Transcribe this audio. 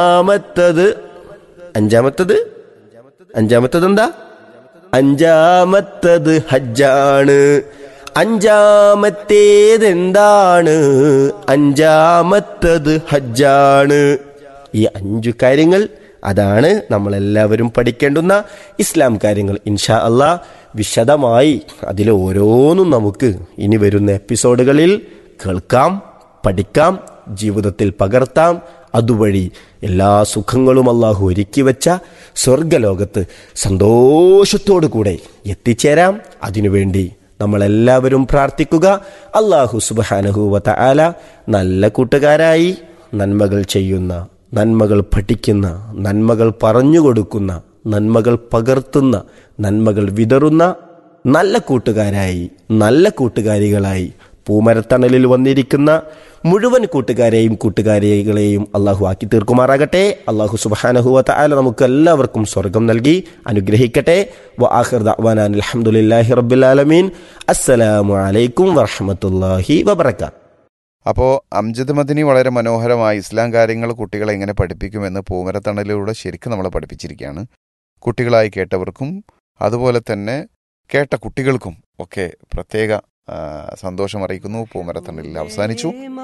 അഞ്ചാമത്തത് അഞ്ചാമത്തത് അഞ്ചാമത്തത് എന്താ അഞ്ചാമത്തത് ഹജ്ജാണ് അഞ്ചാമത്തേതെന്താണ് അഞ്ചാമത്തത് ഹജ്ജാണ് ഈ അഞ്ചു കാര്യങ്ങൾ അതാണ് നമ്മളെല്ലാവരും പഠിക്കേണ്ടുന്ന ഇസ്ലാം കാര്യങ്ങൾ ഇൻഷാ അള്ളാ വിശദമായി അതിൽ ഓരോന്നും നമുക്ക് ഇനി വരുന്ന എപ്പിസോഡുകളിൽ കേൾക്കാം പഠിക്കാം ജീവിതത്തിൽ പകർത്താം അതുവഴി എല്ലാ സുഖങ്ങളും അള്ളാഹു ഒരുക്കി വെച്ച സ്വർഗലോകത്ത് സന്തോഷത്തോടു കൂടെ എത്തിച്ചേരാം അതിനുവേണ്ടി നമ്മളെല്ലാവരും പ്രാർത്ഥിക്കുക അള്ളാഹു സുബാനഹുവത്ത ആല നല്ല കൂട്ടുകാരായി നന്മകൾ ചെയ്യുന്ന നന്മകൾ പഠിക്കുന്ന നന്മകൾ പറഞ്ഞുകൊടുക്കുന്ന നന്മകൾ പകർത്തുന്ന നന്മകൾ വിതറുന്ന നല്ല കൂട്ടുകാരായി നല്ല കൂട്ടുകാരികളായി പൂമരത്തണലിൽ വന്നിരിക്കുന്ന മുഴുവൻ കൂട്ടുകാരെയും കൂട്ടുകാരികളെയും അള്ളാഹു ആക്കി തീർക്കുമാറാകട്ടെ അള്ളാഹു സുബാനഹുവത്ത ആല നമുക്ക് എല്ലാവർക്കും സ്വർഗം നൽകി അനുഗ്രഹിക്കട്ടെ വ ആഖിർ ദഅ്വാനാൻ അൽഹംദുലില്ലാഹി റബ്ബിൽ ആലമീൻ അസ്സലാമു അലൈക്കും വറഹ്മത്തുള്ളാഹി വബറകാത്ത് അപ്പോൾ അംജദ് മദിനി വളരെ മനോഹരമായി ഇസ്ലാം കാര്യങ്ങൾ കുട്ടികളെ എങ്ങനെ പഠിപ്പിക്കുമെന്ന് പൂമരത്തണലിലൂടെ ശരിക്കും നമ്മളെ പഠിപ്പിച്ചിരിക്കുകയാണ് കുട്ടികളായി കേട്ടവർക്കും അതുപോലെ തന്നെ കേട്ട കുട്ടികൾക്കും ഒക്കെ പ്രത്യേക ആ, സന്തോഷം അറിയിക്കുന്നു പൂമരത്തണലിൽ അവസാനിച്ചു